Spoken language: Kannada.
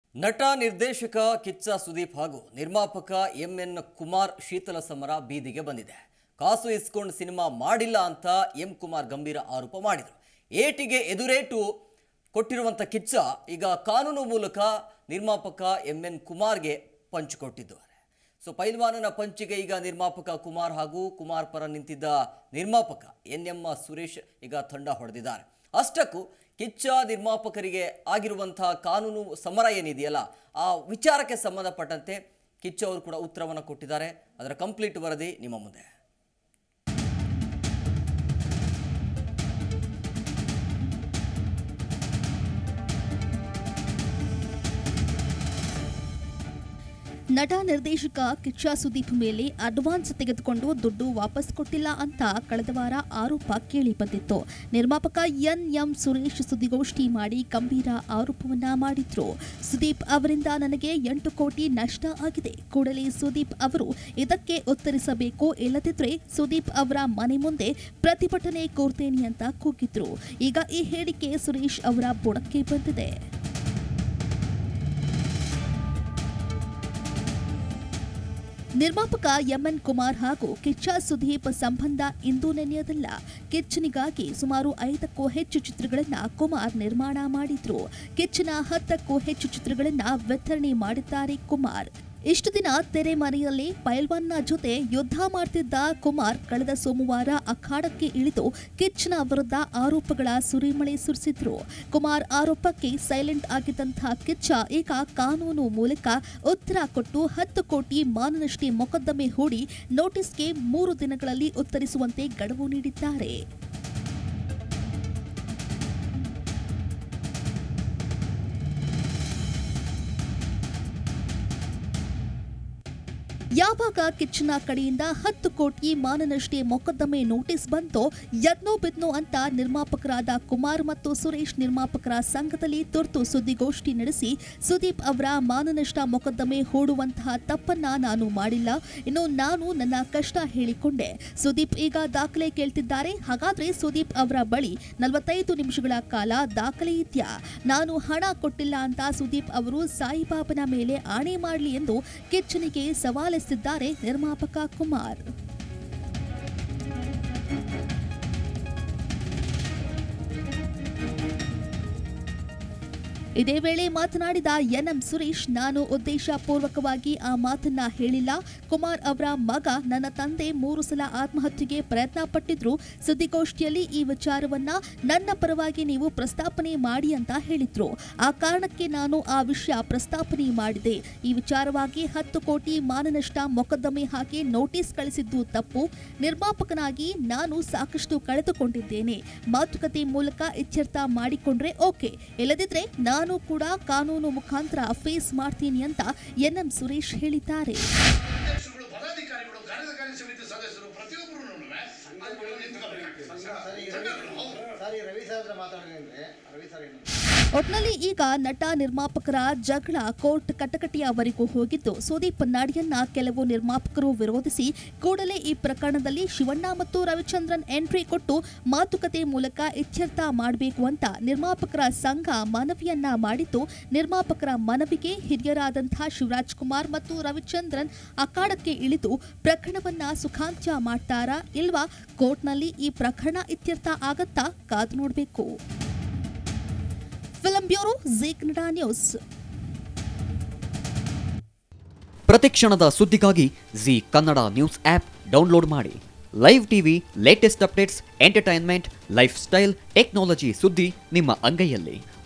ನಟ ನಿರ್ದೇಶಕ ಕಿಚ್ಚ ಸುದೀಪ್ ಹಾಗೂ ನಿರ್ಮಾಪಕ ಎಂ ಎನ್ ಕುಮಾರ್ ಶೀತಲ ಸಮರ ಬೀದಿಗೆ ಬಂದಿದೆ ಕಾಸು ಇಸ್ಕೊಂಡು ಸಿನಿಮಾ ಮಾಡಿಲ್ಲ ಅಂತ ಎಂ ಕುಮಾರ್ ಗಂಭೀರ ಆರೋಪ ಮಾಡಿದರು ಏಟಿಗೆ ಎದುರೇಟು ಕೊಟ್ಟಿರುವಂಥ ಕಿಚ್ಚ ಈಗ ಕಾನೂನು ಮೂಲಕ ನಿರ್ಮಾಪಕ ಎಂ ಎನ್ ಕುಮಾರ್ಗೆ ಪಂಚ್ ಕೊಟ್ಟಿದ್ದಾರೆ ಸೊ ಪೈಲ್ವಾನನ ಪಂಚಿಗೆ ಈಗ ನಿರ್ಮಾಪಕ ಕುಮಾರ್ ಹಾಗೂ ಕುಮಾರ್ ಪರ ನಿಂತಿದ್ದ ನಿರ್ಮಾಪಕ ಎನ್ ಎಂ ಸುರೇಶ್ ಈಗ ತಂಡ ಹೊಡೆದಿದ್ದಾರೆ ಅಷ್ಟಕ್ಕೂ ಕಿಚ್ಚ ನಿರ್ಮಾಪಕರಿಗೆ ಆಗಿರುವಂತಹ ಕಾನೂನು ಸಮರ ಏನಿದೆಯಲ್ಲ ಆ ವಿಚಾರಕ್ಕೆ ಸಂಬಂಧಪಟ್ಟಂತೆ ಕಿಚ್ಚ ಅವರು ಕೂಡ ಉತ್ತರವನ್ನು ಕೊಟ್ಟಿದ್ದಾರೆ ಅದರ ಕಂಪ್ಲೀಟ್ ವರದಿ ನಿಮ್ಮ ಮುಂದೆ ನಟ ನಿರ್ದೇಶಕ ಕಿಚ್ಚ ಸುದೀಪ್ ಮೇಲೆ ಅಡ್ವಾನ್ಸ್ ತೆಗೆದುಕೊಂಡು ದುಡ್ಡು ವಾಪಸ್ ಕೊಟ್ಟಿಲ್ಲ ಅಂತ ಕಳೆದ ವಾರ ಆರೋಪ ಕೇಳಿ ಬಂದಿತ್ತು ನಿರ್ಮಾಪಕ ಎನ್ ಎಂ ಸುರೇಶ್ ಸುದ್ದಿಗೋಷ್ಠಿ ಮಾಡಿ ಗಂಭೀರ ಆರೋಪವನ್ನ ಮಾಡಿದ್ರು ಸುದೀಪ್ ಅವರಿಂದ ನನಗೆ ಎಂಟು ಕೋಟಿ ನಷ್ಟ ಆಗಿದೆ ಕೂಡಲೇ ಸುದೀಪ್ ಅವರು ಇದಕ್ಕೆ ಉತ್ತರಿಸಬೇಕು ಇಲ್ಲದಿದ್ರೆ ಸುದೀಪ್ ಅವರ ಮನೆ ಮುಂದೆ ಪ್ರತಿಭಟನೆ ಕೋರ್ತೇನೆ ಅಂತ ಕೂಗಿದ್ರು ಈಗ ಈ ಹೇಳಿಕೆ ಸುರೇಶ್ ಅವರ ಬುಡಕ್ಕೆ ಬಂದಿದೆ ನಿರ್ಮಾಪಕ ಎಂಎನ್ ಕುಮಾರ್ ಹಾಗೂ ಕಿಚ್ಚ ಸುದೀಪ್ ಸಂಬಂಧ ಇಂದು ನೆನೆಯದಲ್ಲ ಕಿಚ್ಚನಿಗಾಗಿ ಸುಮಾರು ಐದಕ್ಕೂ ಹೆಚ್ಚು ಚಿತ್ರಗಳನ್ನ ಕುಮಾರ್ ನಿರ್ಮಾಣ ಮಾಡಿದ್ರು ಕಿಚ್ಚನ ಹತ್ತಕ್ಕೂ ಹೆಚ್ಚು ಚಿತ್ರಗಳನ್ನ ವಿತರಣೆ ಮಾಡಿದ್ದಾರೆ ಕುಮಾರ್ ಇಷ್ಟು ದಿನ ತೆರೆಮರೆಯಲ್ಲಿ ಪೈಲ್ವಾನ್ನ ಜೊತೆ ಯುದ್ಧ ಮಾಡ್ತಿದ್ದ ಕುಮಾರ್ ಕಳೆದ ಸೋಮವಾರ ಅಖಾಡಕ್ಕೆ ಇಳಿದು ಕಿಚ್ಚನ ವಿರುದ್ಧ ಆರೋಪಗಳ ಸುರಿಮಳೆ ಸುರಿಸಿದ್ರು ಕುಮಾರ್ ಆರೋಪಕ್ಕೆ ಸೈಲೆಂಟ್ ಆಗಿದ್ದಂತಹ ಕಿಚ್ಚ ಈಗ ಕಾನೂನು ಮೂಲಕ ಉತ್ತರ ಕೊಟ್ಟು ಹತ್ತು ಕೋಟಿ ಮಾನನಷ್ಟೇ ಮೊಕದ್ದಮೆ ಹೂಡಿ ನೋಟಿಸ್ಗೆ ಮೂರು ದಿನಗಳಲ್ಲಿ ಉತ್ತರಿಸುವಂತೆ ಗಡುವು ನೀಡಿದ್ದಾರೆ ಯಾವಾಗ ಕಿಚ್ಚನ ಕಡೆಯಿಂದ ಹತ್ತು ಕೋಟಿ ಮಾನನಷ್ಟೇ ಮೊಕದ್ದಮೆ ನೋಟಿಸ್ ಬಂತೋ ಯದ್ನೋ ಬಿದ್ನೋ ಅಂತ ನಿರ್ಮಾಪಕರಾದ ಕುಮಾರ್ ಮತ್ತು ಸುರೇಶ್ ನಿರ್ಮಾಪಕರ ಸಂಘದಲ್ಲಿ ತುರ್ತು ಸುದ್ದಿಗೋಷ್ಠಿ ನಡೆಸಿ ಸುದೀಪ್ ಅವರ ಮಾನನಷ್ಟ ಮೊಕದ್ದಮೆ ಹೂಡುವಂತಹ ತಪ್ಪನ್ನ ನಾನು ಮಾಡಿಲ್ಲ ಇನ್ನು ನಾನು ನನ್ನ ಕಷ್ಟ ಹೇಳಿಕೊಂಡೆ ಸುದೀಪ್ ಈಗ ದಾಖಲೆ ಕೇಳ್ತಿದ್ದಾರೆ ಹಾಗಾದ್ರೆ ಸುದೀಪ್ ಅವರ ಬಳಿ ನಲವತ್ತೈದು ನಿಮಿಷಗಳ ಕಾಲ ದಾಖಲೆ ಇದೆಯಾ ನಾನು ಹಣ ಕೊಟ್ಟಿಲ್ಲ ಅಂತ ಸುದೀಪ್ ಅವರು ಸಾಯಿಬಾಬನ ಮೇಲೆ ಆಣೆ ಮಾಡಲಿ ಎಂದು ಕಿಚ್ಚನಿಗೆ ಸವಾಲೆಸೆದಿದ್ದಾರೆ ನಿರ್ಮಾಪಕ ಕುಮಾರ್ ಇದೇ ವೇಳೆ ಮಾತನಾಡಿದ ಎನ್ಎಂ ಸುರೇಶ್ ನಾನು ಉದ್ದೇಶಪೂರ್ವಕವಾಗಿ ಆ ಮಾತನ್ನ ಹೇಳಿಲ್ಲ ಕುಮಾರ್ ಅವರ ಮಗ ನನ್ನ ತಂದೆ ಮೂರು ಸಲ ಆತ್ಮಹತ್ಯೆಗೆ ಪ್ರಯತ್ನ ಪಟ್ಟಿದ್ರು ಸುದ್ದಿಗೋಷ್ಠಿಯಲ್ಲಿ ಈ ವಿಚಾರವನ್ನ ನನ್ನ ಪರವಾಗಿ ನೀವು ಪ್ರಸ್ತಾಪನೆ ಮಾಡಿ ಅಂತ ಹೇಳಿದ್ರು ಆ ಕಾರಣಕ್ಕೆ ನಾನು ಆ ವಿಷಯ ಪ್ರಸ್ತಾಪನೆ ಮಾಡಿದೆ ಈ ವಿಚಾರವಾಗಿ ಹತ್ತು ಕೋಟಿ ಮಾನನಷ್ಟ ಮೊಕದ್ದಮೆ ಹಾಕಿ ನೋಟಿಸ್ ಕಳಿಸಿದ್ದು ತಪ್ಪು ನಿರ್ಮಾಪಕನಾಗಿ ನಾನು ಸಾಕಷ್ಟು ಕಳೆದುಕೊಂಡಿದ್ದೇನೆ ಮಾತುಕತೆ ಮೂಲಕ ಇತ್ಯರ್ಥ ಮಾಡಿಕೊಂಡ್ರೆ ಓಕೆ ಇಲ್ಲದಿದ್ರೆ ನಾನು ಕೂಡ ಕಾನೂನು ಮುಖಾಂತರ ಫೇಸ್ ಮಾಡ್ತೀನಿ ಅಂತ ಎನ್ಎಂ ಸುರೇಶ್ ಹೇಳಿದ್ದಾರೆ ಅಧ್ಯಕ್ಷರುಗಳು ಪದಾಧಿಕಾರಿಗಳು ಕಾರ್ಯಕಾರಿ ಸಮಿತಿ ಸದಸ್ಯರು ಪ್ರತಿಯೊಬ್ಬರು ಸರಿ ರವಿ ಸರ್ ಹತ್ರ ಮಾತಾಡಿದ್ರೆ ರವಿ ಸರ್ ಏನು ಒಟ್ನಲ್ಲಿ ಈಗ ನಟ ನಿರ್ಮಾಪಕರ ಜಗಳ ಕೋರ್ಟ್ ಕಟಕಟೆಯವರೆಗೂ ಹೋಗಿದ್ದು ಸುದೀಪ್ ನಾಡಿಯನ್ನ ಕೆಲವು ನಿರ್ಮಾಪಕರು ವಿರೋಧಿಸಿ ಕೂಡಲೇ ಈ ಪ್ರಕರಣದಲ್ಲಿ ಶಿವಣ್ಣ ಮತ್ತು ರವಿಚಂದ್ರನ್ ಎಂಟ್ರಿ ಕೊಟ್ಟು ಮಾತುಕತೆ ಮೂಲಕ ಇತ್ಯರ್ಥ ಮಾಡಬೇಕು ಅಂತ ನಿರ್ಮಾಪಕರ ಸಂಘ ಮನವಿಯನ್ನ ಮಾಡಿದ್ದು ನಿರ್ಮಾಪಕರ ಮನವಿಗೆ ಹಿರಿಯರಾದಂತಹ ಶಿವರಾಜ್ ಕುಮಾರ್ ಮತ್ತು ರವಿಚಂದ್ರನ್ ಅಖಾಡಕ್ಕೆ ಇಳಿದು ಪ್ರಕರಣವನ್ನ ಸುಖಾಂತ್ಯ ಮಾಡ್ತಾರಾ ಇಲ್ವಾ ಕೋರ್ಟ್ನಲ್ಲಿ ಈ ಪ್ರಕರಣ ಇತ್ಯರ್ಥ ಆಗತ್ತಾ ಕಾದು ನೋಡಬೇಕು film bureau Zee Kannada news ಪ್ರತಿಕ್ಷಣದ ಸುದ್ದಿಗಾಗಿ Zee Kannada news app download ಮಾಡಿ live TV latest updates entertainment lifestyle technology ಸುದ್ದಿ ನಿಮ್ಮ ಅಂಗೈಯಲ್ಲಿ